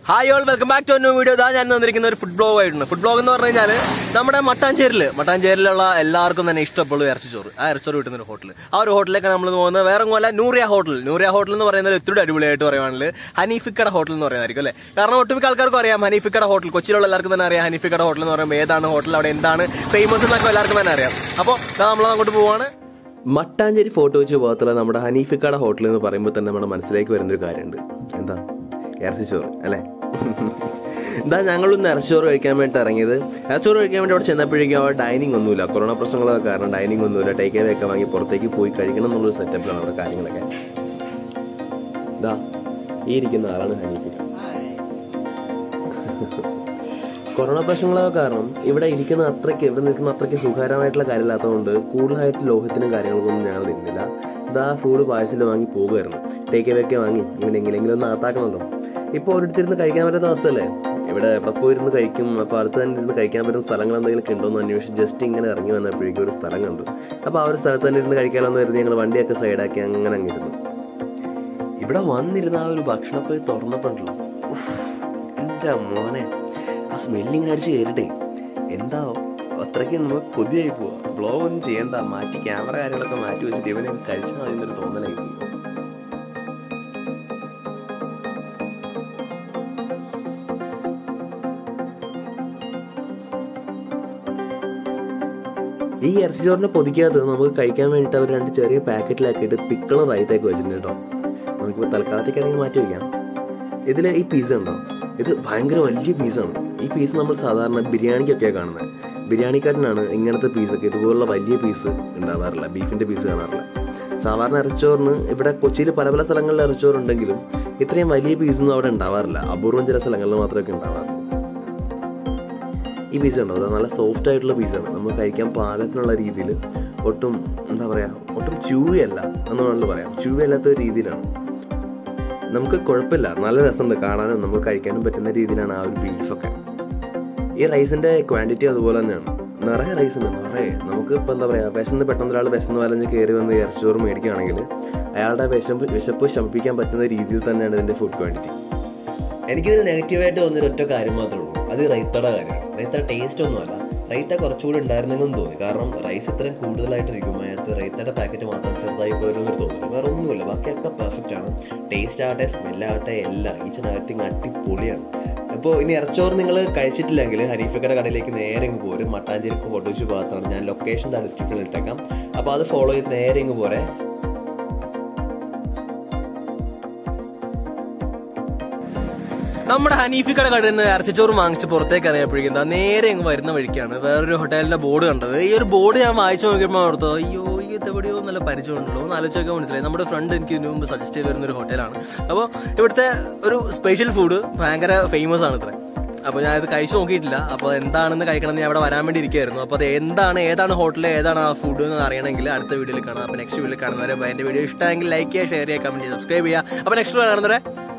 hi all welcome back to new video ഇതാ ഞാൻ വന്നിരിക്കുന്ന ഒരു ഫുഡ് ബ്ലോഗ് ആയിട്ടുണ്ട് ഫുഡ് ബ്ലോഗ് എന്ന് പറഞ്ഞു കഴിഞ്ഞാൽ നമ്മുടെ മട്ടാഞ്ചേരിൽ മട്ടാഞ്ചേരിലുള്ള എല്ലാവർക്കും തന്നെ ഇഷ്ടപ്പെടും ഇറച്ചിച്ചോറ് ആ ഇറച്ചിച്ചോറ് കിട്ടുന്ന ഒരു ഹോട്ടൽ ആ ഒരു ഹോട്ടലിലേക്കാണ് നമ്മൾ പോകുന്നത് വേറെ പോലെ നൂറിയ ഹോട്ടൽ നൂറിയ ഹോട്ടൽ എന്ന് പറയുന്നത് ഒത്തിരി അടിപൊളിയായിട്ട് പറയുവാണെങ്കിൽ ഹനീഫിക്കട ഹോട്ടൽ എന്ന് പറയുന്നതായിരിക്കും അല്ലേ കാരണം ഒട്ടുമിക്ക ആൾക്കാർക്കും അറിയാം ഹനീഫിക്കട ഹോട്ടൽ കൊച്ചിയിലുള്ള എല്ലാവർക്കും തന്നെ അറിയാം ഹനീഫിക്കട ഹോട്ടൽ എന്ന് പറയുമ്പോൾ ഏതാണ് ഹോട്ടൽ അവിടെ എന്താണ് ഫേമസ് എന്നൊക്കെ എല്ലാവർക്കും തന്നെ അറിയാം അപ്പോൾ നമ്മൾ അങ്ങോട്ട് പോവാണ് മട്ടാഞ്ചേരി ഫോട്ടോ വെച്ച് പോകത്തുള്ള നമ്മുടെ ഹനീഫിക്കട ഹോട്ടൽ എന്ന് പറയുമ്പോൾ തന്നെ നമ്മുടെ മനസ്സിലേക്ക് വരുന്നൊരു കാര്യമുണ്ട് എന്താ ഇറച്ചിച്ചോറ് അല്ലേ എന്താ ഞങ്ങളൊന്ന് ഇറച്ചിച്ചോറ് കഴിക്കാൻ വേണ്ടി ഇറങ്ങിയത് ഇറച്ചിച്ചോറ് കഴിക്കാൻ വേണ്ടി അവിടെ ചെന്നപ്പോഴേക്കും അവിടെ ഡൈനിങ് ഒന്നുമില്ല കൊറോണ പ്രശ്നങ്ങളൊക്കെ കാരണം ഡൈനിങ് ഒന്നുമില്ല ടേക്ക് അവേ ഒക്കെ വാങ്ങി പുറത്തേക്ക് പോയി കഴിക്കണം എന്നുള്ളൊരു സെറ്റപ്പിലാണ് അവിടെ കാര്യങ്ങളൊക്കെ ഇതാ ഈ ഇരിക്കുന്ന ആളാണ് ഹനീഫിക്ക കൊറോണ പ്രശ്നങ്ങളൊക്കെ കാരണം ഇവിടെ ഇരിക്കുന്ന അത്രയ്ക്ക് ഇവിടെ നിൽക്കുന്ന അത്രയ്ക്ക് സുഖകരമായിട്ടുള്ള കാര്യമില്ലാത്തതുകൊണ്ട് കൂടുതലായിട്ട് ലോഹത്തിനും കാര്യങ്ങൾക്കൊന്നും ഞങ്ങൾ നിന്നില്ല ഇതാ ഫുഡ് പാഴ്സൽ വാങ്ങി പോകുമായിരുന്നു ടേക്ക് അവേ ഒക്കെ വാങ്ങി ഇവൻ എങ്ങനെയെങ്കിലും ഒന്ന് ആത്താക്കണമല്ലോ ഇപ്പോൾ ഒരിടത്തിരുന്ന് കഴിക്കാൻ പറ്റുന്ന അവസ്ഥയല്ലേ ഇവിടെ എവിടെ പോയിരുന്ന് കഴിക്കും അപ്പോൾ അടുത്ത് തന്നെ ഇരുന്ന് കഴിക്കാൻ പറ്റുന്ന സ്ഥലങ്ങൾ എന്തെങ്കിലും ഉണ്ടോ എന്ന് അന്വേഷിച്ച് ജസ്റ്റ് ഇങ്ങനെ ഇറങ്ങി വന്നപ്പോഴേക്കും ഒരു സ്ഥലം കണ്ടു അപ്പോൾ ആ ഒരു സ്ഥലത്ത് തന്നെ ഇരുന്ന് കഴിക്കാമെന്ന് കരുതി ഞങ്ങൾ വണ്ടിയൊക്കെ സൈഡാക്കി അങ്ങനെ അങ്ങിരുന്നു ഇവിടെ വന്നിരുന്ന ആ ഒരു ഭക്ഷണം പോയി തുറന്നപ്പോണ്ടല്ലോ എൻ്റെ മോനെ ആ സ്മെല്ലിങ്ങനെ അടിച്ച് കയറിട്ടെ എന്താ അത്രയ്ക്ക് നമുക്ക് കൊതിയായി പോവാ ബ്ലോഗ് ഒന്നും ചെയ്യണ്ട മാറ്റി ക്യാമറ കാര്യങ്ങളൊക്കെ മാറ്റി വെച്ചിട്ട് ഇവനെ കഴിച്ചാൽ മതി എന്നൊരു തോന്നലായി പോയി ഈ ഇറച്ചിച്ചോറിന്റെ പൊതിക്കകത്ത് നമുക്ക് കഴിക്കാൻ വേണ്ടിയിട്ട് അവർ രണ്ട് ചെറിയ പാക്കറ്റിലാക്കിയിട്ട് പിക്കളും റൈത്തൊക്കെ വെച്ചിട്ടുണ്ട് കേട്ടോ നമുക്കിപ്പോൾ തൽക്കാലത്തേക്കാണെങ്കിൽ മാറ്റി വയ്ക്കാം ഇതിൽ ഈ പീസ് ഉണ്ടോ ഇത് ഭയങ്കര വലിയ പീസാണ് ഈ പീസ് നമ്മൾ സാധാരണ ബിരിയാണിക്കൊക്കെയാണ് കാണുന്നത് ബിരിയാണിക്കാരനാണ് ഇങ്ങനത്തെ പീസൊക്കെ ഇതുപോലുള്ള വലിയ പീസ് ഉണ്ടാവാറില്ല ബീഫിൻ്റെ പീസ് കാണാറില്ല സാധാരണ ഇറച്ചോറിന് ഇവിടെ കൊച്ചിയിൽ പല പല സ്ഥലങ്ങളിൽ ഇറച്ചോറുണ്ടെങ്കിലും ഇത്രയും വലിയ പീസൊന്നും അവിടെ ഉണ്ടാവാറില്ല അപൂർവം ചില സ്ഥലങ്ങളിൽ മാത്രമേ ഉണ്ടാവാറുള്ളൂ ഈ പീസ് ഉണ്ടോ അത് നല്ല സോഫ്റ്റ് ആയിട്ടുള്ള പീസാണ് നമ്മൾ കഴിക്കാൻ പാകത്തിനുള്ള രീതിയിൽ ഒട്ടും എന്താ പറയുക ഒട്ടും ചൂവയല്ല എന്ന് വേണമെങ്കിൽ പറയാം ചൂവയല്ലാത്ത ഒരു രീതിയിലാണ് നമുക്ക് കുഴപ്പമില്ല നല്ല രസമുണ്ട് കാണാനും നമുക്ക് കഴിക്കാനും പറ്റുന്ന രീതിയിലാണ് ആ ഒരു ബീഫൊക്കെ ഈ റൈസിൻ്റെ ക്വാണ്ടിറ്റി അതുപോലെ തന്നെയാണ് നിറയെ റൈസ് ഉണ്ട് നിറയെ നമുക്ക് ഇപ്പോൾ എന്താ പറയുക വിശന്ന് പെട്ടെന്ന് ഒരാൾ വിശന്ന് വലഞ്ഞ് കയറി വന്ന് ഇറച്ചോറ് മേടിക്കുകയാണെങ്കിൽ അയാളുടെ വിശപ്പ് വിശപ്പ് ശമിപ്പിക്കാൻ പറ്റുന്ന രീതിയിൽ തന്നെയാണ് ഇതിൻ്റെ ഫുഡ് ക്വാണ്ടിറ്റി എനിക്കിതിൽ നെഗറ്റീവായിട്ട് തോന്നിയൊരു ഒറ്റ കാര്യം മാത്രമേ ഉള്ളൂ അത് റൈത്തയുടെ കാര്യമാണ് റൈത്ത ടേസ്റ്റ് ഒന്നുമല്ല റൈത്ത കുറച്ചുകൂടി ഉണ്ടായിരുന്നെങ്കിലും തോന്നി കാരണം റൈസ് ഇത്രയും കൂടുതലായിട്ടിരിക്കും അതിനകത്ത് റൈത്തയുടെ പാക്കറ്റ് മാത്രം ചെറുതായി പോയൊരു തോന്നുന്നു വേറെ ഒന്നുമില്ല ബാക്കിയൊക്കെ പെർഫെക്റ്റ് ആണ് ടേസ്റ്റ് ആകട്ടെ സ്മെല്ലാകട്ടെ എല്ലാം ഈച്ച് ആൻഡ് എവറിത്തിങ് അടിപൊളിയാണ് അപ്പോൾ ഇനി ഇറച്ചോറ് നിങ്ങൾ കഴിച്ചിട്ടില്ലെങ്കിൽ ഹനീഫക്കയുടെ കടയിലേക്ക് നേരെ ഇങ്ങ് പോരും മട്ടാഞ്ചേരി ഫോട്ടോസ് ഭാഗത്താണ് ഞാൻ ലൊക്കേഷൻ താ ഡിസ്ക്രിപ്ഷനിൽ ഇട്ടേക്കാം അപ്പോൾ അത് ഫോളോ ചെയ്ത് നേരെ ഇങ്ങ് പോരെ നമ്മുടെ ഹനീഫിക്കട കടയിൽ നിന്ന് ഇറച്ചിച്ചോറ് വാങ്ങിച്ച് പുറത്തേക്ക് ഇറങ്ങിയപ്പോഴേക്കും എന്താ നേരെ അങ്ങ് വരുന്ന വഴിക്കാണ് വേറൊരു ഹോട്ടലിന്റെ ബോർഡ് കണ്ടത് ഈ ഒരു ബോർഡ് ഞാൻ വായിച്ചു നോക്കിയപ്പോൾ ഓർത്തോ അയ്യോ ഈ ഇതെവിടെയോ നല്ല പരിചയമുണ്ടല്ലോ എന്ന് ആലോചിച്ച് നോക്കാൻ മനസ്സിലായി നമ്മുടെ ഫ്രണ്ട് എനിക്ക് ഇതിനു മുമ്പ് സജസ്റ്റ് ചെയ്ത് വരുന്ന ഒരു ഹോട്ടലാണ് അപ്പോൾ ഇവിടുത്തെ ഒരു സ്പെഷ്യൽ ഫുഡ് ഭയങ്കര ഫേമസ് ആണ് ഇത്ര അപ്പോൾ ഞാൻ ഇത് കഴിച്ചു നോക്കിയിട്ടില്ല അപ്പോൾ എന്താണെന്ന് കഴിക്കണം എന്ന് ഞാൻ അവിടെ വരാൻ വേണ്ടി ഇരിക്കുകയായിരുന്നു അപ്പോൾ അത് എന്താണ് ഏതാണ് ഹോട്ടൽ ഏതാണ് ആ ഫുഡ് എന്ന് അറിയണമെങ്കിൽ അടുത്ത വീഡിയോയിൽ കാണാം അപ്പോൾ നെക്സ്റ്റ് വീഡിയോയിൽ കാണുന്നവരെ എൻ്റെ വീഡിയോ ഇഷ്ടമെങ്കിൽ ലൈക്ക് ചെയ്യുക ഷെയർ ചെയ്യുക കമൻറ്റ് ചെയ്യുക സബ്സ്ക്രൈബ് ചെയ്യുക അപ്പോൾ നെക്സ്റ്റ് കാണുന്നവരെ